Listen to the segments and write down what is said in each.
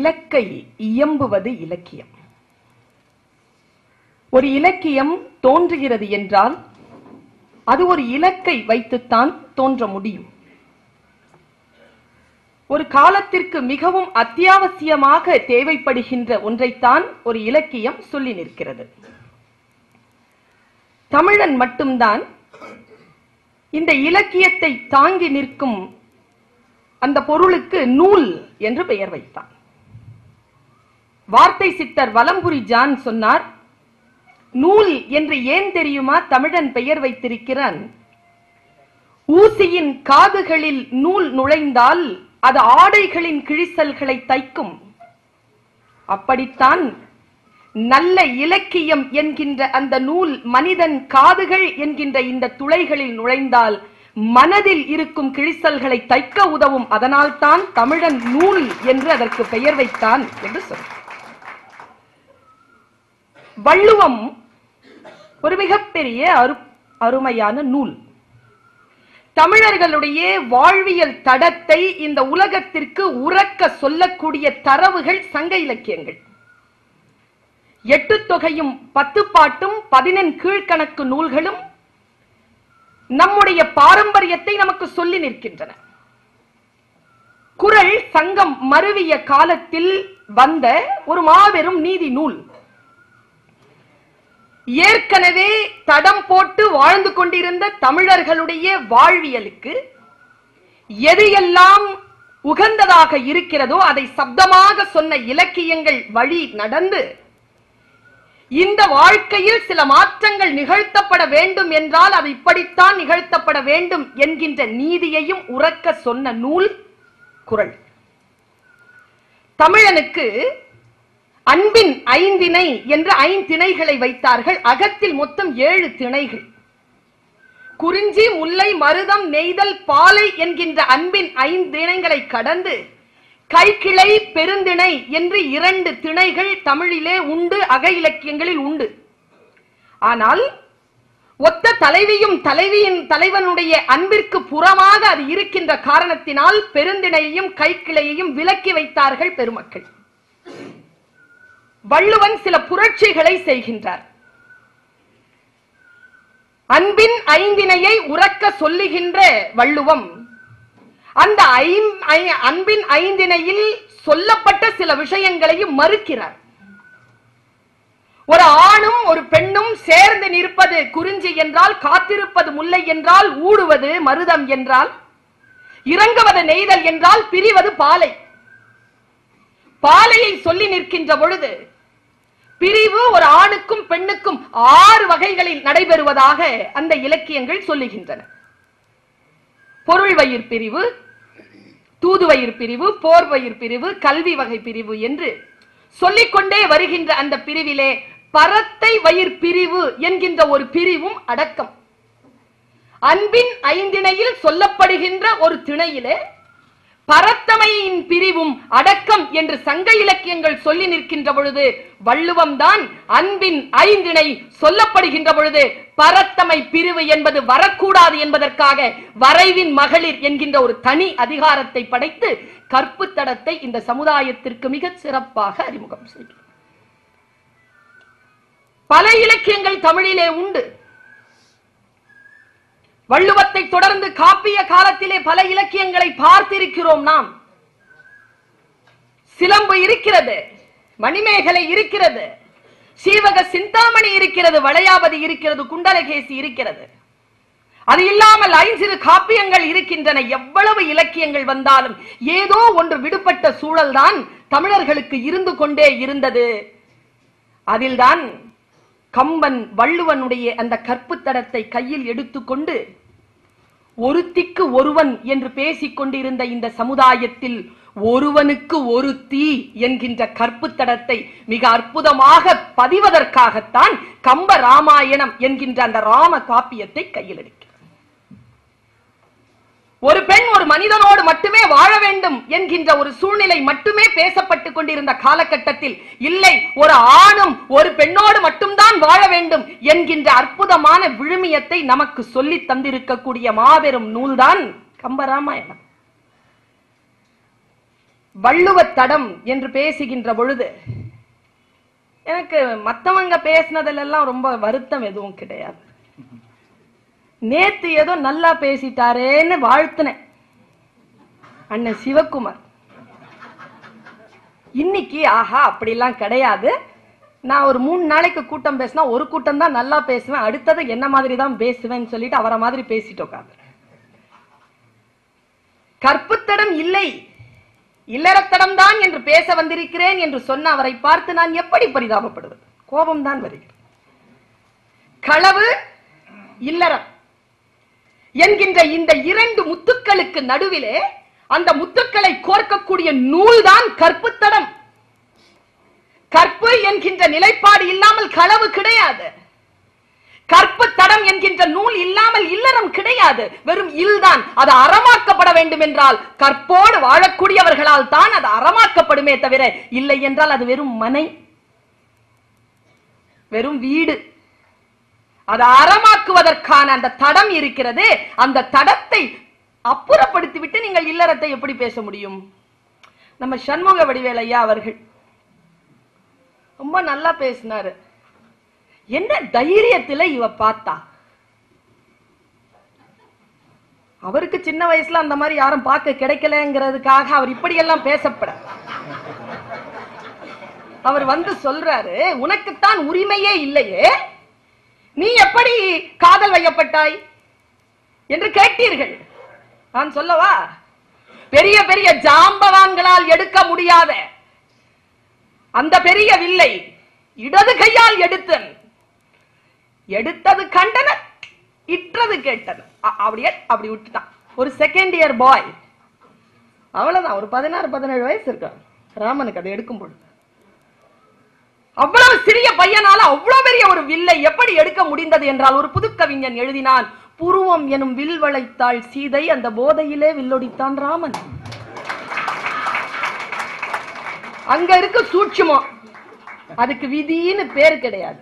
இலக்கை இயம்புவது இலக்கியம் ஒரு இலக்கியம் தோன்றுகிறது என்றால் அது ஒரு இலக்கை வைத்துத்தான் தோன்ற முடியும் ஒரு காலத்திற்கு மிகவும் அத்தியாவசியமாக தேவைப்படுகின்ற ஒன்றைத்தான் ஒரு இலக்கியம் சொல்லி நிற்கிறது தமிழன் மட்டும்தான் இந்த இலக்கியத்தை தாங்கி நிற்கும் அந்த பொருளுக்கு நூல் என்று பெயர் வைத்தான் வார்த்தை சித்தர் வலம்புரி ஜான் சொன்னார் நூல் என்று ஏன் தெரியுமா தமிழன் பெயர் வைத்திருக்கிறான் ஊசியின் காதுகளில் நூல் நுழைந்தால் அது ஆடைகளின் கிழிசல்களை தைக்கும் அப்படித்தான் நல்ல இலக்கியம் என்கின்ற அந்த நூல் மனிதன் காதுகள் என்கின்ற இந்த துளைகளில் நுழைந்தால் மனதில் இருக்கும் கிழிசல்களை தைக்க உதவும் அதனால்தான் தமிழன் நூல் என்று அதற்கு பெயர் வைத்தான் என்று சொன்னார் வள்ளுவம் ஒரு மிகப்பெரிய அரு அருமையான நூல் தமிழர்களுடைய வாழ்வியல் தடத்தை இந்த உலகத்திற்கு உறக்க சொல்லக்கூடிய தரவுகள் சங்க இலக்கியங்கள் எட்டு தொகையும் பத்து பாட்டும் பதினெண் கீழ்கணக்கு நூல்களும் நம்முடைய பாரம்பரியத்தை நமக்கு சொல்லி நிற்கின்றன குரல் சங்கம் மருவிய காலத்தில் வந்த ஒரு மாபெரும் நீதி நூல் ஏற்கனவே தடம் போட்டு வாழ்ந்து கொண்டிருந்த தமிழர்களுடைய வாழ்வியலுக்கு எது எல்லாம் உகந்ததாக இருக்கிறதோ அதை சப்தமாக சொன்ன இலக்கியங்கள் வழி நடந்து இந்த வாழ்க்கையில் சில மாற்றங்கள் நிகழ்த்தப்பட வேண்டும் என்றால் அது இப்படித்தான் நிகழ்த்தப்பட வேண்டும் என்கின்ற நீதியையும் உறக்க சொன்ன நூல் குரல் தமிழனுக்கு அன்பின் ஐந்திணை என்ற ஐந்திணைகளை வைத்தார்கள் அகத்தில் மொத்தம் ஏழு திணைகள் குறிஞ்சி முல்லை மருதம் நெய்தல் பாலை என்கின்ற அன்பின் ஐந்திணைகளை கடந்து கைக்கிளை பெருந்திணை என்று இரண்டு திணைகள் தமிழிலே உண்டு அக இலக்கியங்களில் உண்டு ஆனால் ஒத்த தலைவியும் தலைவியின் தலைவனுடைய அன்பிற்கு புறமாக அது இருக்கின்ற காரணத்தினால் பெருந்திணையையும் கைக்கிளையையும் விலக்கி வைத்தார்கள் பெருமக்கள் வள்ளுவன் சில புரட்சிகளை செய்கின்றார் அன்பின் ஐந்தினையை உறக்க சொல்லுகின்ற வள்ளுவம் அந்த ஐம்- ஐ- அன்பின் ஐந்தினையில் சொல்லப்பட்ட சில விஷயங்களையும் மறுக்கிறார் ஒரு ஆணும் ஒரு பெண்ணும் சேர்ந்து நிற்பது குறிஞ்சி என்றால் காத்திருப்பது முல்லை என்றால் ஊடுவது மருதம் என்றால் இறங்குவது நெய்தல் என்றால் பிரிவது பாலை பாலையை சொல்லி நிற்கின்ற பொழுது பிரிவு ஒரு ஆணுக்கும் பெண்ணுக்கும் ஆறு வகைகளில் நடைபெறுவதாக அந்த இலக்கியங்கள் சொல்லுகின்றன பொருள் வயிர் பிரிவு தூதுவயிர் பிரிவு போர்வயிர் பிரிவு கல்வி வகை பிரிவு என்று சொல்லிக்கொண்டே வருகின்ற அந்த பிரிவிலே பரத்தை வயிர் பிரிவு என்கின்ற ஒரு பிரிவும் அடக்கம் அன்பின் ஐந்திணையில் சொல்லப்படுகின்ற ஒரு திணையிலே பரத்தமையின் பிரிவும் அடக்கம் என்று சங்க இலக்கியங்கள் சொல்லி நிற்கின்ற பொழுது வள்ளுவம் தான் அன்பின் ஐந்திணை சொல்லப்படுகின்ற பொழுது பரத்தமை பிரிவு என்பது வரக்கூடாது என்பதற்காக வரைவின் மகளிர் என்கின்ற ஒரு தனி அதிகாரத்தை படைத்து கற்பு தடத்தை இந்த சமுதாயத்திற்கு மிகச் சிறப்பாக அறிமுகம் செய்கிறார் பல இலக்கியங்கள் தமிழிலே உண்டு வள்ளுவத்தை தொடர்ந்து காப்பிய காலத்திலே பல இலக்கியங்களை பார்த்திருக்கிறோம் நாம் சிலம்பு இருக்கிறது மணிமேகலை இருக்கிறது சீவக சிந்தாமணி இருக்கிறது வளையாபதி இருக்கிறது குண்டலகேசி இருக்கிறது அது இல்லாமல் ஐஞ்சிறு காப்பியங்கள் இருக்கின்றன எவ்வளவு இலக்கியங்கள் வந்தாலும் ஏதோ ஒன்று விடுபட்ட சூழல்தான் தமிழர்களுக்கு இருந்து கொண்டே இருந்தது அதில்தான் கம்பன் வள்ளுவனுடைய அந்த கற்புத்தடத்தை கையில் எடுத்துக்கொண்டு ஒருத்திக்கு ஒருவன் என்று பேசிக் கொண்டிருந்த இந்த சமுதாயத்தில் ஒருவனுக்கு ஒருத்தி என்கின்ற கற்புத்தடத்தை மிக அற்புதமாக பதிவதற்காகத்தான் கம்ப ராமாயணம் என்கின்ற அந்த ராம காப்பியத்தை கையில் எடுக்கிறார் ஒரு பெண் ஒரு மனிதனோடு மட்டுமே வாழ வேண்டும் என்கின்ற ஒரு சூழ்நிலை மட்டுமே பேசப்பட்டு கொண்டிருந்த காலகட்டத்தில் இல்லை ஒரு ஆணும் ஒரு பெண்ணோடு மட்டும்தான் வாழ வேண்டும் என்கின்ற அற்புதமான விழுமியத்தை நமக்கு சொல்லி தந்திருக்கக்கூடிய மாபெரும் நூல்தான் கம்பராமாயணம் வள்ளுவத் தடம் என்று பேசுகின்ற பொழுது எனக்கு மத்தவங்க பேசினதுல ரொம்ப வருத்தம் எதுவும் கிடையாது நேத்து ஏதோ நல்லா பேசிட்டாரேன்னு வாழ்த்துனேன் அண்ணன் சிவகுமார் இன்னைக்கு ஆஹா அப்படிலாம் கிடையாது நான் ஒரு மூணு நாளைக்கு கூட்டம் பேசினா ஒரு கூட்டம் தான் நல்லா பேசுவேன் அடுத்தது என்ன மாதிரி தான் பேசுவேன்னு சொல்லிட்டு அவரை மாதிரி பேசிட்டு உட்காந்து கற்புத்தடம் இல்லை இல்லறத்தடம் தான் என்று பேச வந்திருக்கிறேன் என்று சொன்ன அவரை பார்த்து நான் எப்படி பரிதாபப்படுவது கோபம் தான் வருகிறது களவு இல்லறம் என்கின்ற இந்த இரண்டு முத்துக்களுக்கு நடுவிலே அந்த முத்துக்களை கோர்க்கக்கூடிய நூல்தான் கற்புத்தடம் கற்பு என்கின்ற நிலைப்பாடு இல்லாமல் களவு கிடையாது கற்பு தடம் என்கின்ற நூல் இல்லாமல் இல்லறம் கிடையாது வெறும் இல்தான் அது அறமாக்கப்பட வேண்டும் என்றால் கற்போடு வாழக்கூடியவர்களால் தான் அது அறமாக்கப்படுமே தவிர இல்லை என்றால் அது வெறும் மனை வெறும் வீடு அதை அறமாக்குவதற்கான அந்த தடம் இருக்கிறது அந்த தடத்தை அப்புறப்படுத்திவிட்டு நீங்கள் இல்லறத்தை எப்படி பேச முடியும் நம்ம சண்முக வடிவேல் ஐயா அவர்கள் ரொம்ப நல்லா பேசினாரு என்ன தைரியத்துல இவ பார்த்தா அவருக்கு சின்ன வயசுல அந்த மாதிரி யாரும் பார்க்க கிடைக்கலங்கிறதுக்காக அவர் இப்படியெல்லாம் பேசப்பட அவர் வந்து சொல்றாரு உனக்குத்தான் உரிமையே இல்லையே நீ எப்படி காதல் வையப்பட்டாய் என்று கேட்டீர்கள் நான் சொல்லவா பெரிய பெரிய ஜாம்பவான்களால் எடுக்க முடியாத அந்த பெரிய வில்லை இடது கையால் எடுத்தன் எடுத்தது கண்டன இற்றது கேட்டன அ- அப்படியே அப்படி விட்டுட்டான் ஒரு செகண்ட் இயர் பாய் அவ்வளவுதான் ஒரு பதினாறு பதினேழு வயசு இருக்கான் ராமனுக்கு அதை எடுக்கும் பொழுது அவ்வளவு சிறிய பையனால அவ்வளவு பெரிய ஒரு வில்லை எப்படி எடுக்க முடிந்தது என்றால் ஒரு புதுக்கவிஞன் எழுதினான் புருவம் எனும் வில் வளைத்தாள் சீதை அந்த போதையிலே வில்லொடித்தான் ராமன் அங்க இருக்கு சூட்சுமம் அதுக்கு விதின்னு பேர் கிடையாது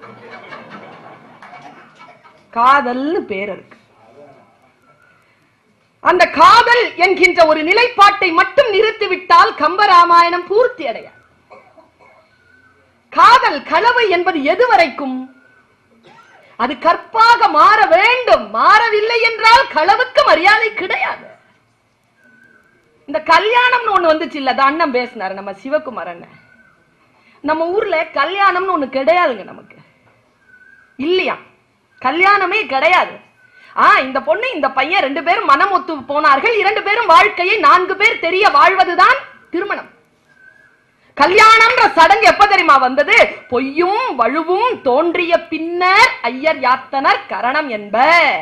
காதல்னு பேர் இருக்கு அந்த காதல் என்கின்ற ஒரு நிலைப்பாட்டை மட்டும் நிறுத்திவிட்டால் கம்பராமாயணம் பூர்த்தி அடையாது காதல் களவு என்பது எது வரைக்கும் அது கற்பாக மாற வேண்டும் மாறவில்லை என்றால் களவுக்கு மரியாதை கிடையாது இந்த கல்யாணம்னு ஒண்ணு வந்துச்சு இல்ல அது அண்ணன் பேசினாரு நம்ம சிவகுமார் அண்ணன் நம்ம ஊர்ல கல்யாணம்னு ஒண்ணு கிடையாதுங்க நமக்கு இல்லையா கல்யாணமே கிடையாது ஆ இந்த பொண்ணு இந்த பையன் ரெண்டு பேரும் மனம் ஒத்து போனார்கள் இரண்டு பேரும் வாழ்க்கையை நான்கு பேர் தெரிய வாழ்வதுதான் திருமணம் கல்யாணம்ன்ற சடங்கு எப்ப தெரியுமா வந்தது பொய்யும் வழுவும் தோன்றிய பின்னர் ஐயர் யாத்தனர் கரணம் என்ப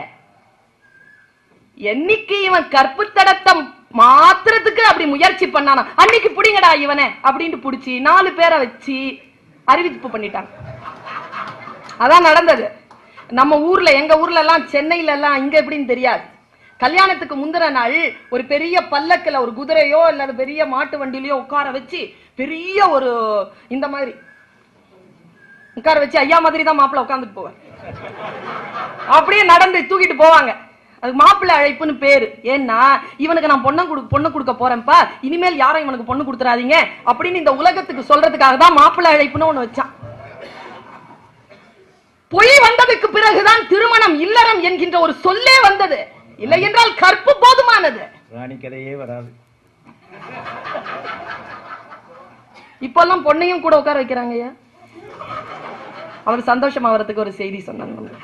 என்னைக்கு இவன் கற்பு தடத்தம் மாத்திரத்துக்கு அப்படி முயற்சி பண்ணானா அன்னைக்கு புடிங்கடா இவனை அப்படின்ட்டு புடிச்சு நாலு பேரை வச்சு அறிவிப்பு பண்ணிட்டாங்க அதான் நடந்தது நம்ம ஊர்ல எங்க ஊர்ல எல்லாம் சென்னையில எல்லாம் இங்க எப்படின்னு தெரியாது கல்யாணத்துக்கு முந்தின நாள் ஒரு பெரிய பல்லக்குல ஒரு குதிரையோ இல்ல பெரிய மாட்டு வண்டியிலயோ உட்கார வச்சு பெரிய ஒரு இந்த மாதிரி உட்கார வச்சு ஐயா மாதிரி தான் மாப்பிள்ள உட்காந்துட்டு போவார் அப்படியே நடந்து தூக்கிட்டு போவாங்க அது மாப்பிள்ளை அழைப்புன்னு பேரு ஏன்னா இவனுக்கு நான் பொண்ணை கொடு பொண்ணு கொடுக்க போறேன்ப்பா இனிமேல் யாரும் இவனுக்கு பொண்ணு கொடுத்துறாதீங்க அப்படின்னு இந்த உலகத்துக்கு சொல்றதுக்காக தான் மாப்பிள்ளை அழைப்புன்னு ஒண்ணு வச்சான் பொய் வந்ததுக்கு பிறகுதான் திருமணம் இல்லறம் என்கின்ற ஒரு சொல்லே வந்தது இல்லை என்றால் கற்பு போதுமானது ராணி கதையே வராது இப்பெல்லாம் பொண்ணையும் கூட உட்கார வைக்கிறாங்க ஐயா அவர் சந்தோஷமா வரதுக்கு ஒரு செய்தி சொன்னாங்க நமக்கு.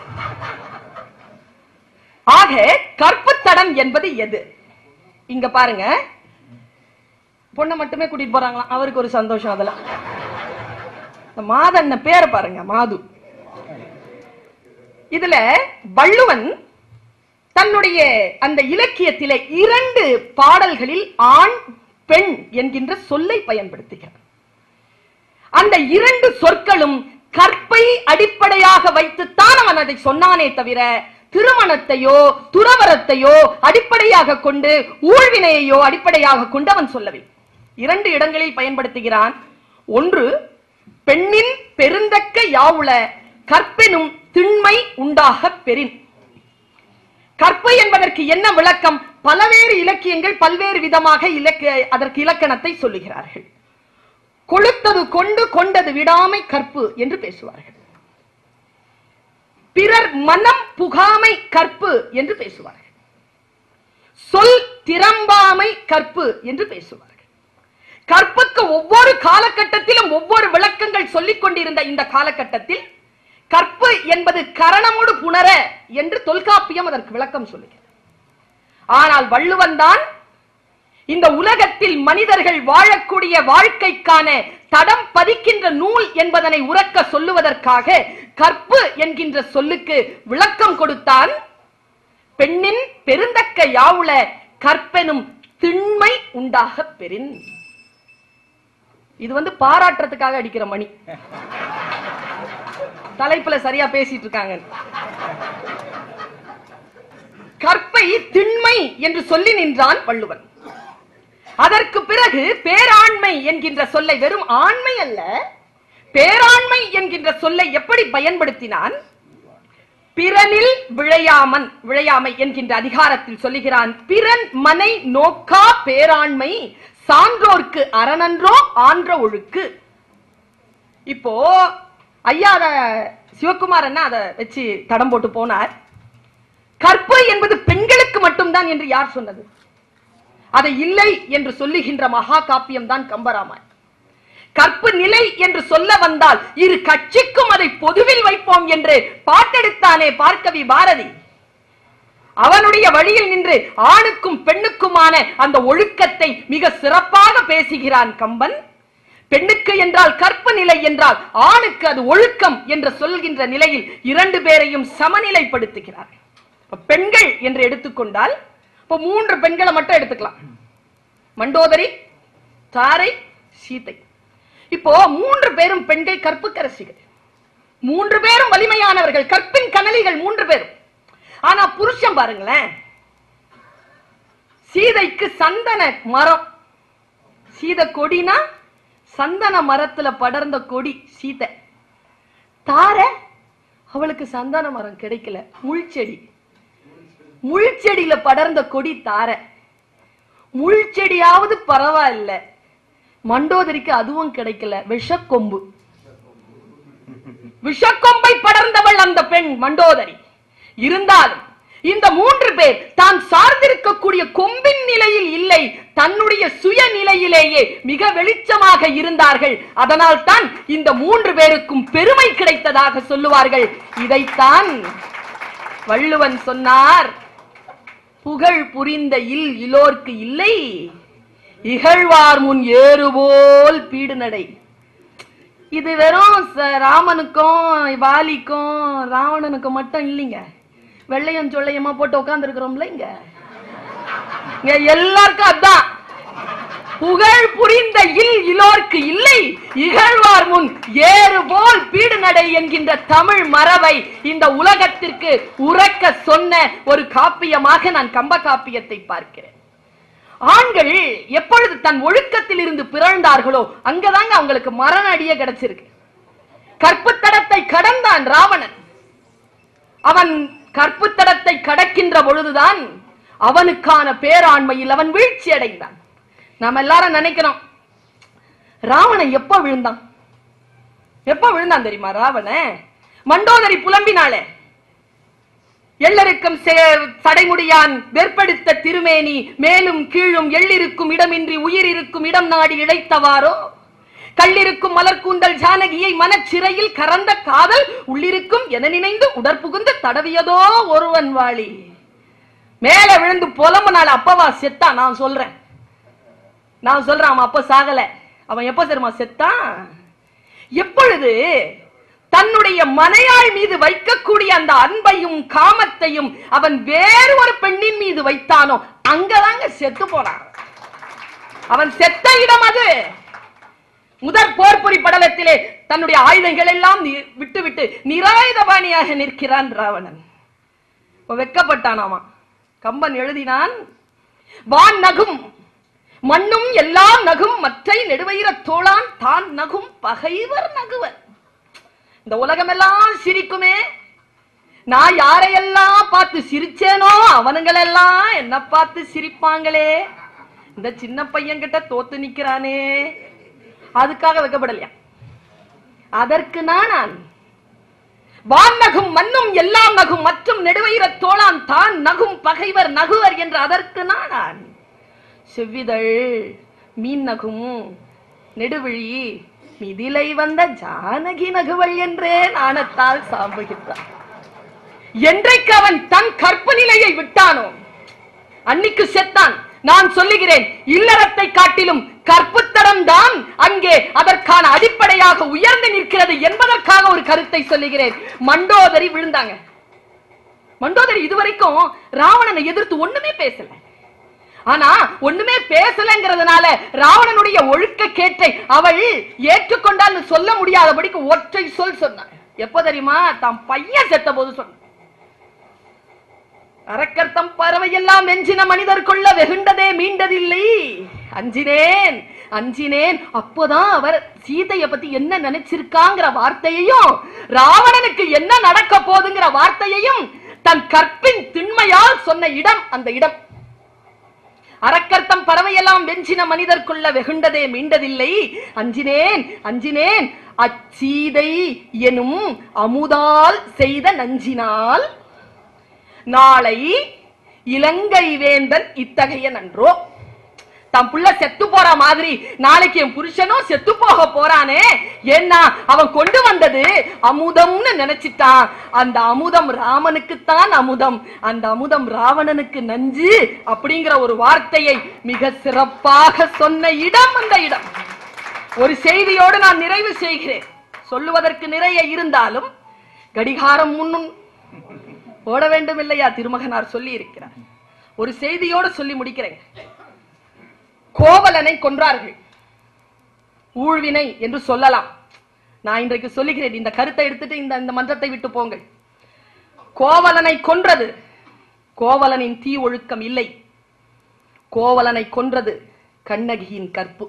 ஆக கற்பு தடம் என்பது எது இங்க பாருங்க பொண்ணை மட்டுமே கூட்டிட்டு போறாங்களாம் அவருக்கு ஒரு சந்தோஷம் அதுல இந்த மாதண்ண பேரை பாருங்க மாது இதுல வள்ளுவன் தன்னுடைய அந்த இலக்கியத்திலே இரண்டு பாடல்களில் ஆண் பெண் என்கின்ற சொல்லை பயன்படுத்துகிறார் அந்த இரண்டு சொற்களும் கற்பை அடிப்படையாக வைத்துத்தான் அவன் அதை சொன்னானே தவிர திருமணத்தையோ துறவரத்தையோ அடிப்படையாக கொண்டு ஊழ்வினையையோ அடிப்படையாக கொண்டு அவன் சொல்லவில்லை இரண்டு இடங்களில் பயன்படுத்துகிறான் ஒன்று பெண்ணின் பெருந்தக்க யாவுள கற்பெனும் திண்மை உண்டாக பெறின் கற்பு என்பதற்கு என்ன விளக்கம் பலவேறு இலக்கியங்கள் பல்வேறு விதமாக இலக்க அதற்கு இலக்கணத்தை சொல்லுகிறார்கள் கொளுத்தது கொண்டு கொண்டது விடாமை கற்பு என்று பேசுவார்கள் பிறர் மனம் புகாமை கற்பு என்று பேசுவார்கள் சொல் திறம்பாமை கற்பு என்று பேசுவார்கள் கற்புக்கு ஒவ்வொரு காலகட்டத்திலும் ஒவ்வொரு விளக்கங்கள் சொல்லிக் கொண்டிருந்த இந்த காலகட்டத்தில் கற்பு என்பது கரணமோடு புணர என்று தொல்காப்பியம் அதற்கு விளக்கம் சொல்லுகிறது ஆனால் வள்ளுவன் தான் இந்த உலகத்தில் மனிதர்கள் வாழக்கூடிய வாழ்க்கைக்கான தடம் பதிக்கின்ற நூல் என்பதனை உறக்க சொல்லுவதற்காக கற்பு என்கின்ற சொல்லுக்கு விளக்கம் கொடுத்தான் பெண்ணின் பெருந்தக்க யாவுல கற்பெனும் திண்மை உண்டாக பெறின் இது வந்து பாராட்டுறதுக்காக அடிக்கிற மணி தலைப்புல சரியா பேசிட்டு இருக்காங்க கற்பை திண்மை என்று சொல்லி நின்றான் வள்ளுவன் அதற்கு பிறகு பேராண்மை என்கின்ற சொல்லை வெறும் ஆண்மை அல்ல பேராண்மை என்கின்ற சொல்லை எப்படி பயன்படுத்தினான் பிறனில் விழையாமன் விழையாமை என்கின்ற அதிகாரத்தில் சொல்லுகிறான் பிறன் மனை நோக்கா பேராண்மை சான்றோர்க்கு அரணன்றோ ஆன்ற ஒழுக்கு இப்போ ஐயா அத சிவகுமார் அண்ணா அதை வச்சு தடம் போட்டு போனார் கற்பு என்பது பெண்களுக்கு மட்டும்தான் என்று யார் சொன்னது அதை இல்லை என்று சொல்லுகின்ற மகா காப்பியம் தான் கம்பராமாயணம் கற்பு நிலை என்று சொல்ல வந்தால் இரு கட்சிக்கும் அதை பொதுவில் வைப்போம் என்று பாட்டெடுத்தானே பார்க்கவி பாரதி அவனுடைய வழியில் நின்று ஆணுக்கும் பெண்ணுக்குமான அந்த ஒழுக்கத்தை மிக சிறப்பாக பேசுகிறான் கம்பன் பெண்ணுக்கு என்றால் கற்பு நிலை என்றால் ஆணுக்கு அது ஒழுக்கம் என்று சொல்கின்ற நிலையில் இரண்டு பேரையும் சமநிலைப்படுத்துகிறார் இப்ப பெண்கள் என்று எடுத்துக்கொண்டால் இப்ப மூன்று பெண்களை மட்டும் எடுத்துக்கலாம் மண்டோதரி தாரை சீதை இப்போ மூன்று பேரும் பெண்கள் கற்புக்கரசிகள் மூன்று பேரும் வலிமையானவர்கள் கற்பின் கனலிகள் மூன்று பேரும் ஆனா புருஷன் பாருங்களேன் சீதைக்கு சந்தன மரம் சீத கொடினா சந்தன மரத்துல படர்ந்த கொடி சீதை தார அவளுக்கு சந்தன மரம் கிடைக்கல முள்செடி முள்செடியில படர்ந்த கொடி தார முள்செடியாவது பரவாயில்ல மண்டோதரிக்கு அதுவும் கிடைக்கல விஷக்கொம்பு விஷக்கொம்பை படர்ந்தவள் அந்த பெண் மண்டோதரி இருந்தாலும் இந்த மூன்று பேர் தான் சார்ந்திருக்கக்கூடிய கொம்பின் நிலையில் இல்லை தன்னுடைய சுய நிலையிலேயே மிக வெளிச்சமாக இருந்தார்கள் அதனால் தான் இந்த மூன்று பேருக்கும் பெருமை கிடைத்ததாக சொல்லுவார்கள் இதைத்தான் வள்ளுவன் சொன்னார் புகழ் புரிந்த இல் இலோர்க்கு இல்லை இகழ்வார் முன் ஏறுபோல் பீடு நடை இது வெறும் ச- ராமனுக்கும் வாலிக்கும் ராவணனுக்கும் மட்டும் இல்லைங்க வெள்ளையம் சொல்லையமா போட்டு உட்கார்ந்து இருக்கிறோம்ல இங்க இங்க எல்லாருக்கும் அதான் புகழ் புரிந்த இல் இலோர்க்கு இல்லை இகழ்வார் முன் ஏறு போல் பீடு நடை என்கின்ற தமிழ் மரபை இந்த உலகத்திற்கு உறக்க சொன்ன ஒரு காப்பியமாக நான் கம்ப காப்பியத்தை பார்க்கிறேன் ஆண்கள் எப்பொழுது தன் ஒழுக்கத்தில் இருந்து பிறழ்ந்தார்களோ அங்கதாங்க அவங்களுக்கு மரண அடியே கிடைச்சிருக்கு கற்புத்தடத்தை கடந்தான் ராவணன் அவன் கற்புத்தடத்தை கடக்கின்ற பொழுதுதான் அவனுக்கான பேராண்மையில் அவன் வீழ்ச்சி அடைந்தான் நாம எல்லாரும் நினைக்கிறோம் ராவணன் எப்ப விழுந்தான் எப்ப விழுந்தான் தெரியுமா ராவணன் மண்டோதரி புலம்பினாளே எள்ளருக்கும் சே- சடைமுடியான் வெற்படுத்த திருமேனி மேலும் கீழும் எள்ளிருக்கும் இடமின்றி உயிர் இருக்கும் இடம் நாடி இழைத்தவாறோ கள்ளிருக்கும் மலர்கூந்தல் ஜானகியை மனச்சிறையில் கறந்த காதல் உள்ளிருக்கும் என நினைந்து உடற்புகுந்து தடவியதோ ஒருவன் வாளி மேல விழுந்து புலம்புனால அப்பவா செத்தா நான் சொல்றேன் நான் சொல்றேன் அவன் அப்ப சாகல அவன் எப்ப தெரியுமா செத்தான் எப்பொழுது தன்னுடைய மனையாள் மீது வைக்கக்கூடிய அந்த அன்பையும் காமத்தையும் அவன் வேறு ஒரு பெண்ணின் மீது வைத்தானோ அங்கதாங்க செத்து போனான் அவன் செத்த இடம் அது முதற் போர்புரி படலத்திலே தன்னுடைய ஆயுதங்கள் எல்லாம் நி- விட்டுவிட்டு நிராயுதபாணியாக நிற்கிறான் ராவணன் இப்ப வெக்கப்பட்டானாமா கம்பன் எழுதினான் வான் நகும் மண்ணும் எல்லாம் நகும் மற்றை நெடுவயிர தோளான் தான் நகும் பகைவர் நகுவர் இந்த உலகமெல்லாம் சிரிக்குமே நான் யாரையெல்லாம் பார்த்து சிரிச்சேனோ அவனுங்களெல்லாம் என்ன பார்த்து சிரிப்பாங்களே இந்த சின்ன பையன் கிட்ட தோத்து நிக்கிறானே அதுக்காக வைக்கப்படலையா அதற்கு நான் வான் நகும் மண்ணும் எல்லாம் நகும் மற்றும் நெடுவயிர தோளான் தான் நகும் பகைவர் நகுவர் என்று அதற்கு நான் செவ்விதழ் மீன் நகும் நெடுவிழி மிதிலை வந்த ஜானகி நகுவள் என்றே நாணத்தால் சாம்புகின்றான் என்றைக்கு அவன் தன் கற்பு நிலையை விட்டானோ அன்னைக்கு செத்தான் நான் சொல்லுகிறேன் இல்லறத்தை காட்டிலும் கற்புத்தரம் தான் அங்கே அதற்கான அடிப்படையாக உயர்ந்து நிற்கிறது என்பதற்காக ஒரு கருத்தை சொல்லுகிறேன் மண்டோதரி விழுந்தாங்க மண்டோதரி இதுவரைக்கும் ராவணனை எதிர்த்து ஒண்ணுமே பேசல ஆனா ஒண்ணுமே பேசலங்கிறதுனால ராவணனுடைய ஒழுக்க கேட்டை அவள் ஏற்றுக்கொண்டால் சொல்ல முடியாதபடிக்கு ஒற்றை சொல் சொன்னான் எப்ப தெரியுமா தான் பையன் செத்த போது சொன்ன அரக்கர்த்தம் பறவையெல்லாம் வெஞ்சின மனிதர் கொள்ள வெகுண்டதே மீண்டதில்லை அஞ்சினேன் அஞ்சினேன் அப்போதான் அவர் சீதைய பத்தி என்ன நினைச்சிருக்காங்கிற வார்த்தையையும் ராவணனுக்கு என்ன நடக்க போகுதுங்கிற வார்த்தையையும் தன் கற்பின் திண்மையால் சொன்ன இடம் அந்த இடம் அரக்கர்த்தம் பறவையெல்லாம் வெஞ்சின மனிதர் கொள்ள வெகுண்டதே மீண்டதில்லை அஞ்சினேன் அஞ்சினேன் அச்சீதை எனும் அமுதால் செய்த நஞ்சினால் நாளை இலங்கை வேந்தன் இத்தகைய நன்றோ தன் புள்ள செத்து போற மாதிரி நாளைக்கு என் புருஷனும் செத்து போக போறானே ஏன்னா அவன் கொண்டு வந்தது அமுதம்னு நினைச்சிட்டான் அந்த அமுதம் ராமனுக்குத்தான் அமுதம் அந்த அமுதம் ராவணனுக்கு நஞ்சு அப்படிங்கிற ஒரு வார்த்தையை மிக சிறப்பாக சொன்ன இடம் அந்த இடம் ஒரு செய்தியோடு நான் நிறைவு செய்கிறேன் சொல்லுவதற்கு நிறைய இருந்தாலும் கடிகாரம் முன்னும் ஓட வேண்டும் இல்லையா திருமகனார் சொல்லி இருக்கிறார் ஒரு செய்தியோடு சொல்லி முடிக்கிறேன் கோவலனை கொன்றார்கள் ஊழ்வினை என்று சொல்லலாம் நான் இன்றைக்கு சொல்லுகிறேன் இந்த கருத்தை எடுத்துட்டு இந்த இந்த மன்றத்தை விட்டு போங்கள் கோவலனை கொன்றது கோவலனின் தீ ஒழுக்கம் இல்லை கோவலனை கொன்றது கண்ணகியின் கற்பு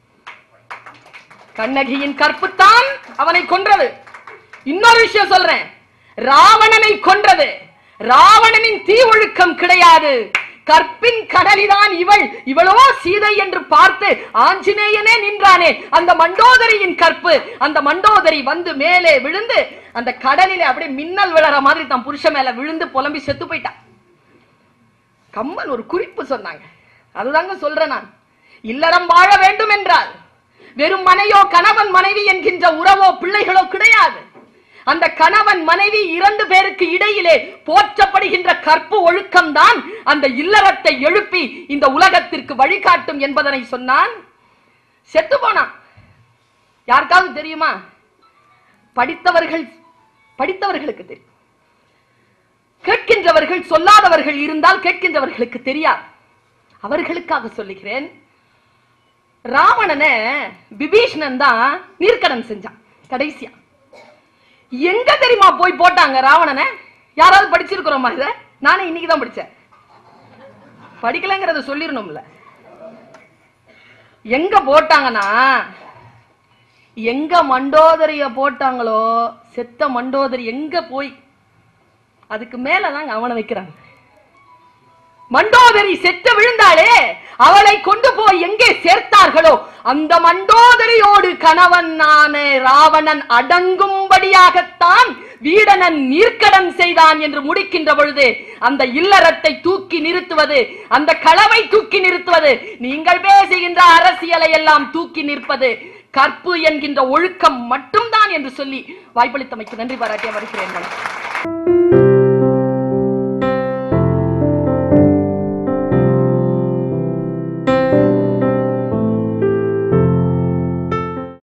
கண்ணகியின் கற்புத்தான் அவனை கொன்றது இன்னொரு விஷயம் சொல்றேன் ராவணனை கொன்றது ராவணனின் தீ ஒழுக்கம் கிடையாது கற்பின் கடலிதான் இவள் இவளோ சீதை என்று பார்த்து ஆஞ்சநேயனே நின்றானே அந்த மண்டோதரியின் கற்பு அந்த மண்டோதரி வந்து மேலே விழுந்து அந்த கடலிலே அப்படியே மின்னல் விழற மாதிரி தன் புருஷன் மேல விழுந்து புலம்பி செத்து போயிட்டான் கம்மன் ஒரு குறிப்பு சொன்னாங்க அதுதாங்க சொல்றேன் நான் இல்லறம் வாழ வேண்டும் என்றால் வெறும் மனையோ கணவன் மனைவி என்கின்ற உறவோ பிள்ளைகளோ கிடையாது அந்த கணவன் மனைவி இரண்டு பேருக்கு இடையிலே போற்றப்படுகின்ற கற்பு ஒழுக்கம்தான் அந்த இல்லறத்தை எழுப்பி இந்த உலகத்திற்கு வழிகாட்டும் என்பதனை சொன்னான் செத்து போனான் யாருக்காவது தெரியுமா படித்தவர்கள் படித்தவர்களுக்கு தெரியும் கேட்கின்றவர்கள் சொல்லாதவர்கள் இருந்தால் கேட்கின்றவர்களுக்கு தெரியாது அவர்களுக்காக சொல்லுகிறேன் ராவணனை விபீஷணன் தான் நீர்க்கடன் செஞ்சான் கடைசியா எங்க தெரியுமா போய் போட்டாங்க ராவணனை யாராவது படிச்சிருக்கிறோமா இத நானே இன்னைக்கு தான் படிச்சேன் படிக்கலங்கிறத சொல்லிடணும்ல எங்க போட்டாங்கன்னா எங்க மண்டோதரிய போட்டாங்களோ செத்த மண்டோதரி எங்க போய் அதுக்கு மேலதாங்க அவனை வைக்கிறாங்க மண்டோதரி செத்து விழுந்தாளே அவளை கொண்டு போய் எங்கே சேர்த்தார்களோ அந்த மண்டோதரியோடு கணவன் நானே ராவணன் அடங்கும்படியாகத்தான் வீடனன் நீர்க்கடன் செய்தான் என்று முடிக்கின்ற பொழுது அந்த இல்லறத்தை தூக்கி நிறுத்துவது அந்த களவை தூக்கி நிறுத்துவது நீங்கள் பேசுகின்ற அரசியலை எல்லாம் தூக்கி நிற்பது கற்பு என்கின்ற ஒழுக்கம் மட்டும்தான் என்று சொல்லி வாய்ப்பளித்தமைக்கு நன்றி பாராட்டி வருகிறேன்